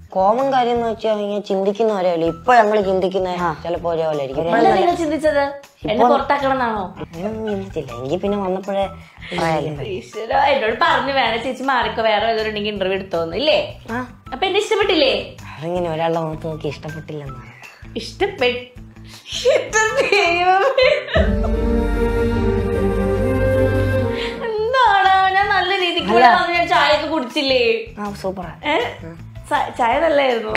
Common കാര്യം എന്ന് വെച്ചാൽ ഇങ്ങനെ ചിന്തിക്കുന്ന ഒരേപോലെ ഇപ്പൊ ഞങ്ങള് ചിന്തിക്കുന്ന ചിലപ്പോ ഒരേപോലെ ആയിരിക്കും എന്താ നിങ്ങൾ ചിന്തിച്ചത് എന്നെ പുറത്താക്കണം എന്നാണോ അങ്ങനെയൊന്നും ചിന്തിച്ചില്ല എങ്കിൽ പിന്നെ വന്നപ്പോഴേ പറയാലോ ഈശ്വരാ, എന്നോട് പറഞ്ഞു വേണം ചേച്ചി മാറിക്കോ വേറെ ഏതൊരുണ്ടെങ്കിൽ ഇന്റർവ്യൂ എടുത്തോന്ന് ഇല്ലേ ആ അപ്പൊ എന്നെ ഇഷ്ടപ്പെട്ടില്ലേ അതിങ്ങനെ ഒരാളുടെ മുഖത്ത് നോക്കി ഇഷ്ടപ്പെട്ടില്ലെന്നാണ് ഇഷ്ടപ്പെട്ടു എന്റെ ദൈവമേ. എന്താണ് ഞാൻ നല്ല രീതിക്ക് ഇവിടെ വന്ന് ഞാൻ ചായ ഒക്കെ കുടിച്ചില്ലേ ആ സൂപ്പറാ ഏ? ച- ചായ നല്ലായിരുന്നു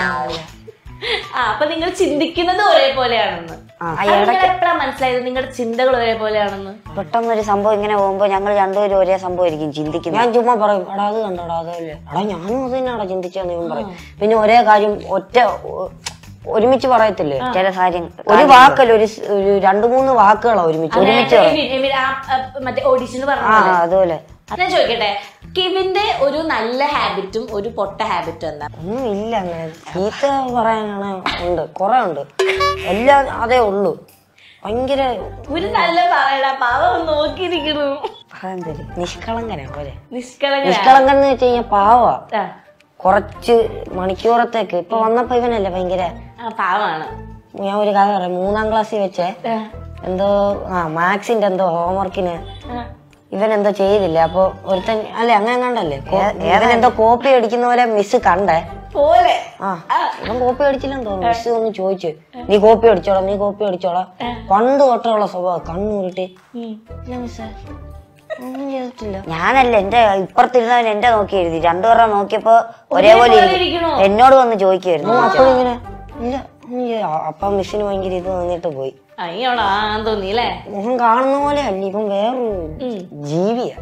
ആ അപ്പൊ നിങ്ങൾ ചിന്തിക്കുന്നത് ഒരേപോലെയാണെന്ന് എപ്പോഴാ മനസ്സിലായത് നിങ്ങളുടെ ചിന്തകൾ ഒരേപോലെയാണെന്ന് പെട്ടെന്നൊരു സംഭവം ഇങ്ങനെ പോകുമ്പോ ഞങ്ങൾ രണ്ടുപേരും ഒരേ സംഭവമായിരിക്കും ചിന്തിക്കുന്നത് ഞാൻ ചുമ്മാ പറയും എടാ അത് കണ്ടോടാ അതല്ലേ എടാ ഞാനും അത് തന്നെയാടാ ചിന്തിച്ചെന്ന് ഇവൻ പറയും പിന്നെ ഒരേ കാര്യം ഒറ്റ ഒ- ഒരുമിച്ച് പറയത്തില്ലേ ചില കാര്യം ഒരു വാക്കല്ല ഒരു സ്- ഒരു രണ്ടു മൂന്ന് വാക്കുകളാ ഒരുമിച്ച് ഒരുമിച്ച് പറയും. എമിൻ, എമിൻ, ആ, ആ, മറ്റേ ഓഡിഷന് ആ പറഞ്ഞ അതുപോലെ ഞാൻ ചോദിക്കട്ടെ കെവിന്റെ ഒരു നല്ല ഹാബിറ്റും ഒരു പൊട്ട ഹാബിറ്റും എന്താ ഒന്നും ഇല്ല അങ്ങനെ ചീത്ത പറയാനാണ് ഉണ്ട് കുറെ ഉണ്ട് എല്ലാം അതേ ഉള്ളൂ ഭയങ്കര ഒരു നല്ല പറയടാ പാവം നോക്കിയിരിക്കണു പറയാൻ തരും നിഷ്കളങ്കനാ പോലെ നിഷ്കളങ്കന നിഷ്കളങ്കൻ എന്ന് വെച്ച് കഴിഞ്ഞാൽ പാവാ ആ, കുറച്ച് മണിക്കൂറത്തേക്ക് ഇപ്പൊ വന്നപ്പോ ഇവനല്ലേ ഭയങ്കര ആ, പാവാണ് ഞാൻ ഒരു കഥ പറയാം മൂന്നാം ക്ലാസ്സിൽ വെച്ചേ ആ, എന്തോ ആ മാത്സിന്റെ എന്തോ ഹോംവർക്കിന് ആ. ഇവൻ എന്തോ ചെയ്തില്ല അപ്പൊ ഒരുത്തൻ അല്ലെ അങ്ങനെ കണ്ടല്ലേ ഇവൻ എന്തോ കോപ്പി അടിക്കുന്ന പോലെ മിസ് കണ്ടേ പോലെ ആ ഇവൻ കോപ്പി അടിച്ചില്ലെന്ന് തോന്നുന്നു മിസ് ഒന്ന് ചോദിച്ചു നീ കോപ്പി അടിച്ചോളാം നീ കോപ്പി അടിച്ചോളാം പണ്ട് തൊട്ടുള്ള സ്വഭാവം കണ്ണൂരിട്ട് ഉം. ഇല്ല മിസ്സേ ഒന്നും ചെയ്തിട്ടില്ല ഞാനല്ല എന്റെ ഇപ്പുറത്തിരുന്നവൻ എന്റെ നോക്കി എഴുതി രണ്ടുപേരെ നോക്കിയപ്പോ ഒരേപോലെ ഒരേപോലെ ഇരിക്കും. ഇരിക്കണോ? എന്നോട് വന്ന് ചോദിക്കുമായിരുന്നു അപ്പോഴും ഇങ്ങനെ ഇല്ല ഒന്നും ചെയ്ത അപ്പൊ മിസ്സിന് ഭയങ്കര ഇത് വന്നിട്ട് പോയി അയ്യോടാ തോന്നി അല്ലേ മുഖം കാണുന്ന പോലെ അല്ല ഇപ്പം വേറൊരു ജീവിയാ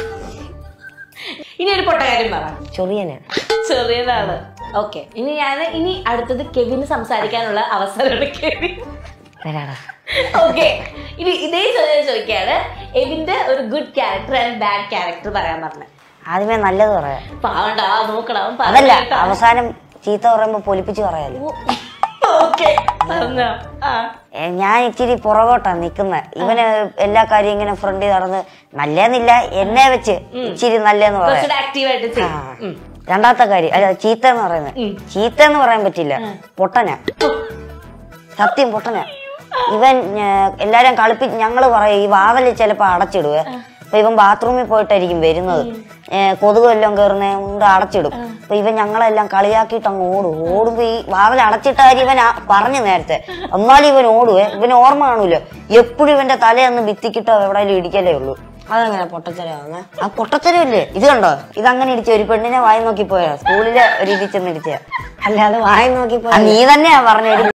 ഇനി ഒരു പൊട്ട കാര്യം പറ ചൊറിയനാ ചെറിയതാണ് ഓക്കെ ഇനി ഞാൻ ഇനി അടുത്തത് കെവിന് സംസാരിക്കാനുള്ള അവസരമാണ് കെവിൻ തരാടാ ഓക്കെ ഇനി ഇതേ ചോദ്യം ചോദിക്കാണ് എവിന്റെ ഒരു good character and bad character പറയാൻ പറഞ്ഞു ആദ്യമേ നല്ലത് പറയാം പാവണ്ടാ നോക്കണം അവൻ അതല്ല പറഞ്ഞേട്ടാ. അവസാനം ചീത്ത പറയുമ്പോ പൊലിപ്പിച്ച് പറയാലോ ഓക്കെ പറഞ്ഞോ ആ ഏ, ഞാൻ ഇച്ചിരി പുറകോട്ടാ നിക്കുന്നത് ഇവന് എല്ലാ കാര്യം ഇങ്ങനെ ഫ്രണ്ടിൽ നടന്ന് നല്ലേന്നില്ല എന്നെ വെച്ച് ഇച്ചിരി നല്ലതെന്ന് പറയാം കുറച്ചുകൂടെ ആക്റ്റീവായിട്ട് ചെയ്യും ഉം. രണ്ടാമത്തെ കാര്യം അല്ല ചീത്ത എന്ന് പറയുന്നത് ചീത്ത എന്ന് പറയാൻ പറ്റില്ല പൊട്ടനാ സത്യം പൊട്ടനാ ഇവൻ ഏ, എല്ലാരും കളിപ്പി ഞങ്ങള് പറയും ഈ വാവല് ചിലപ്പോ അടച്ചിടുവേ അപ്പൊ ഇവൻ ബാത്റൂമിൽ പോയിട്ടായിരിക്കും വരുന്നത് ഏ, കൊതുക് എല്ലാം കയറുന്ന കൊണ്ട് അടച്ചിടും അപ്പൊ ഇവൻ ഞങ്ങളെല്ലാം കളിയാക്കിയിട്ട് അങ്ങ് ഓടും ഓടുമ്പോ ഈ വാവൽ അടച്ചിട്ട കാര്യം ഇവൻ ആ- പറഞ്ഞു നേരത്തെ എന്നാലും ഇവൻ ഓടുവേ ഇവന് ഓർമ്മ കാണൂല എപ്പോഴും ഇവന്റെ തലയൊന്ന് ഭിത്തിക്കിട്ടോ എവിടെയെങ്കിലും ഇടിക്കലേ ഉള്ളൂ അതെങ്ങനെ പൊട്ടത്തരാവുന്നേ ആ പൊട്ടത്തരമില്ലേ ഇത് കണ്ടോ ഇതങ്ങനെ ഇടിച്ച ഒരു പെണ്ണിനെ വായി നോക്കി പോയാ സ്കൂളിലെ ഒരു ഇടിച്ചെന്ന് ഇടിച്ച അല്ലാതെ വായി നോക്കി നീ തന്നെയാ പറഞ്ഞ